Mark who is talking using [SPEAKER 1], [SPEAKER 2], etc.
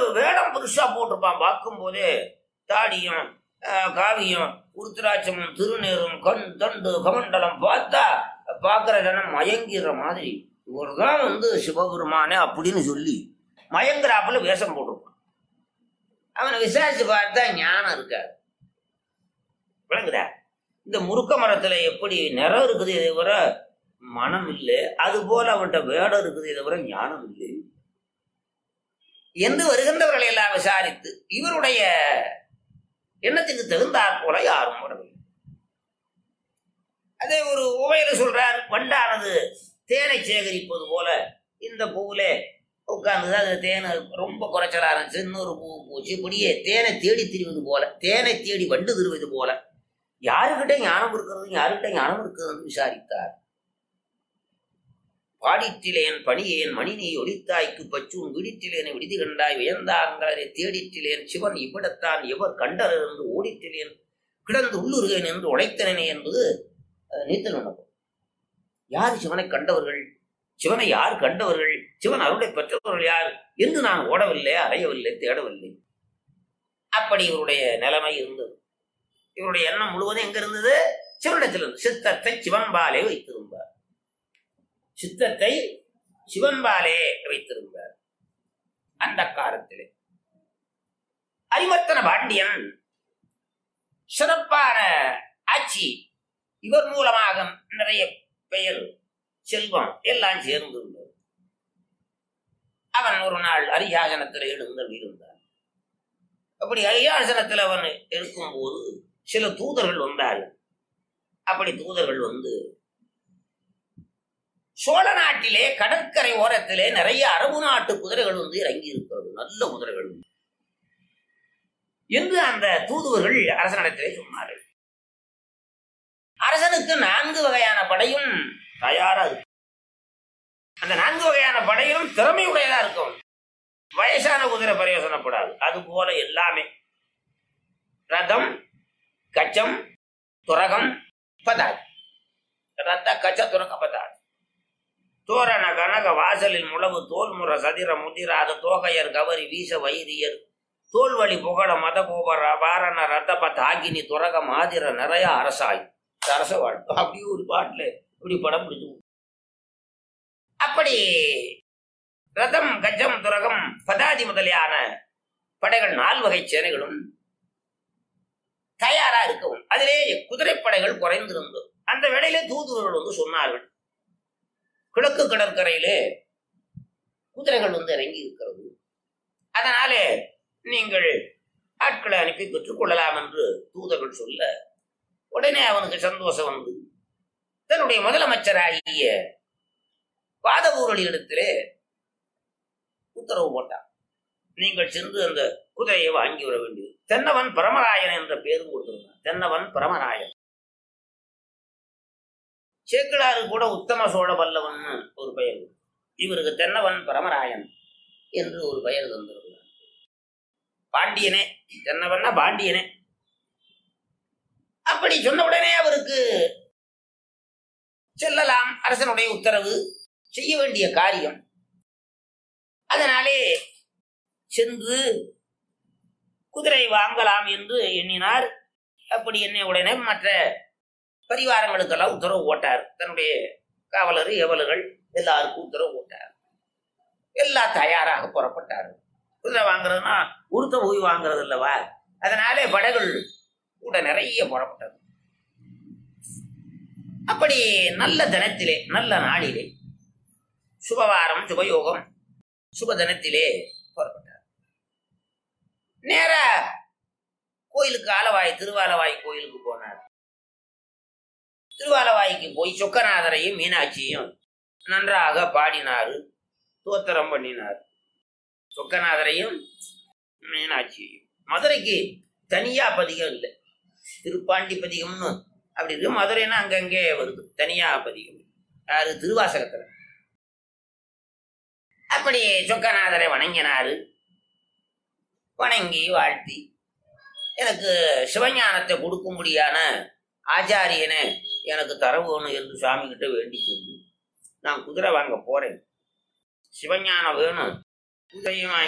[SPEAKER 1] வேடம் புதுசா போட்டிருப்பான் பார்க்கும் போதே தாடியும் ஆஹ், காவியம் உருத்திராட்சமும் திருநீரும் கண் தண்டு கமண்டலம் பார்த்தா பார்க்கிற ஜனம் மயங்கிற மாதிரி இவர்தான் வந்து சிவபெருமானே அப்படின்னு சொல்லி மயங்குறாப்புல வேஷம் போட்டிருப்பான் அவனை விசாரிச்சு பார்த்தா ஞானம் இருக்காது விளங்குதா இந்த முருக்க மரத்துல எப்படி நிறம் இருக்குது இதை விட மனம் இல்லை அது போல அவன்கிட்ட வேடம் இருக்குது இதை விட ஞானம் இல்லை என்று வருகின்றவர்களை எல்லாம் விசாரித்து இவருடைய எண்ணத்துக்கு தகுந்தாற் போல யாரும் வரவில்லை அதே ஒரு உவையில சொல்றார் வண்டானது தேனை சேகரிப்பது போல இந்த பூவுல உட்கார்ந்து அது தேனை ரொம்ப குறைச்சலா இருந்துச்சு இன்னொரு பூ பூச்சி இப்படியே தேனை தேடி திரிவது போல தேனை தேடி வண்டு திருவது போல யாருக்கிட்ட ஞானம் இருக்கிறது யாருக்கிட்ட ஞானம் இருக்கிறது விசாரித்தார் பாடிற்றிலேன் பணியேன் மணினி ஒளித்தாய்க்கு பச்சும் விடிற்றிலேன் விடுதி கண்டாய் வியந்தாங்களரை தேடிற்றிலேன் சிவன் இவ்விடத்தான் எவர் கண்டர் என்று ஓடிற்றிலேன் கிடந்து உள்ளுருகேன் என்று உழைத்தனே என்பது அஹ், நீத்தல் உணவு யார் சிவனை கண்டவர்கள் சிவனை யார் கண்டவர்கள் சிவன் அருளை பெற்றவர்கள் யார் என்று நான் ஓடவில்லை அலையவில்லை தேடவில்லை அப்படி இவருடைய நிலைமை இருந்தது இவருடைய எண்ணம் முழுவதும் எங்க இருந்தது சிவனிடத்தில் இருந்து சித்தத்தை சிவன்பாலே வைத்திருந்தார் சித்தத்தை சிவன்பாலே வைத்திருந்தார் அந்த காலத்திலே அரிமர்த்தன பாண்டியன் சிறப்பான ஆட்சி இவர் மூலமாக நிறைய பெயர் செல்வம் எல்லாம் சேர்ந்து இருந்தது அவன் ஒரு நாள் அரியாசனத்தில் எழுந்தல் இருந்தான் அப்படி அரியாசனத்தில் அவன் இருக்கும்போது சில தூதர்கள் வந்தார்கள் அப்படி தூதர்கள் வந்து சோழ நாட்டிலே கடற்கரை ஓரத்திலே நிறைய அரபு நாட்டு குதிரைகள் வந்து இறங்கி இருக்கிறது நல்ல குதிரைகள் என்று அந்த தூதுவர்கள் அரசனிடத்திலே சொன்னார்கள் அரசனுக்கு நான்கு வகையான படையும் தயாரா இருக்கு அந்த நான்கு வகையான படையும் திறமையுடையதா இருக்கும் வயசான குதிரை பிரயோசனப்படாது அது போல எல்லாமே ரதம் கச்சம் துரகம் பதாது ரத்த கச்ச துரக பதாது தோரண கனக வாசலில் முழவு தோல்முற சதிர முதிராத தோகையர் கவரி வீச வைரியர் தோல்வழி புகழ மதகோபர வாரண ரத்தப தாகினி துரக மாதிர நிறைய அரசாய் இந்த அரச வாழ்க்கை அப்படி ஒரு பாட்டுல இப்படி படம் பிடிச்சு அப்படி ரதம் கஜம் துரகம் பதாதி முதலியான படைகள் நால் வகை சேனைகளும் தயாரா இருக்கவும் அதிலே குதிரைப்படைகள் குறைந்திருந்தது அந்த வேளையிலே தூதுவர்கள் வந்து சொன்னார்கள் கிழக்கு கடற்கரையிலே குதிரைகள் வந்து இறங்கி இருக்கிறது அதனாலே நீங்கள் ஆட்களை அனுப்பி பெற்றுக் கொள்ளலாம் என்று தூதர்கள் சொல்ல உடனே அவனுக்கு சந்தோஷம் வந்து தன்னுடைய முதலமைச்சராகிய பாதவூரலிடத்திலே உத்தரவு போட்டான் நீங்கள் சென்று அந்த குதிரையை வாங்கி வர வேண்டியது தென்னவன் பரமராயன் என்ற பேரும் கொடுத்திருந்தான் தென்னவன் பரமராயன் சேக்கிழாறு கூட உத்தம சோழ பல்லவன் ஒரு பெயர் உண்டு. இவருக்கு தென்னவன் பரமராயன் என்று ஒரு பெயர் தந்திருக்கிறார் பாண்டியனே தென்னவன்னா பாண்டியனே அப்படி சொன்ன உடனே அவருக்கு செல்லலாம் அரசனுடைய உத்தரவு செய்ய வேண்டிய காரியம் அதனாலே சென்று குதிரை வாங்கலாம் என்று எண்ணினார் அப்படி எண்ண உடனே மற்ற பரிவாரங்களுக்கெல்லாம் உத்தரவு போட்டார் தன்னுடைய காவலர் ஏவலர்கள் எல்லாருக்கும் உத்தரவு போட்டார் எல்லாம் தயாராக புறப்பட்டார் குதிரை வாங்குறதுன்னா உருத்த போய் வாங்குறது இல்லவா அதனாலே படைகள் கூட நிறைய புறப்பட்டது அப்படி நல்ல தினத்திலே நல்ல நாளிலே சுபவாரம் சுபயோகம் சுப தினத்திலே புறப்பட்டார் நேரா கோயிலுக்கு ஆலவாய் திருவாலவாய் கோயிலுக்கு போனார் திருவாலவாய்க்கு போய் சொக்கநாதரையும் மீனாட்சியும் நன்றாக பாடினாரு தோத்திரம் பண்ணினார் சொக்கநாதரையும் மீனாட்சியையும் மதுரைக்கு தனியா பதிகம் இல்லை திருப்பாண்டி பதிகம்னு அப்படி இருக்கு மதுரைன்னா அங்கங்கே வருது தனியா பதிகம் யாரு திருவாசகத்துல அப்படி சொக்கநாதரை வணங்கினாரு வணங்கி வாழ்த்தி எனக்கு சிவஞானத்தை கொடுக்கும்படியான ஆச்சாரியனை எனக்கு தர வேணும் என்று சுவாமி கிட்ட வேண்டிக் கொண்டு நான் குதிரை வாங்க போறேன் சிவஞானம் வேணும் குதிரையும் வாங்கி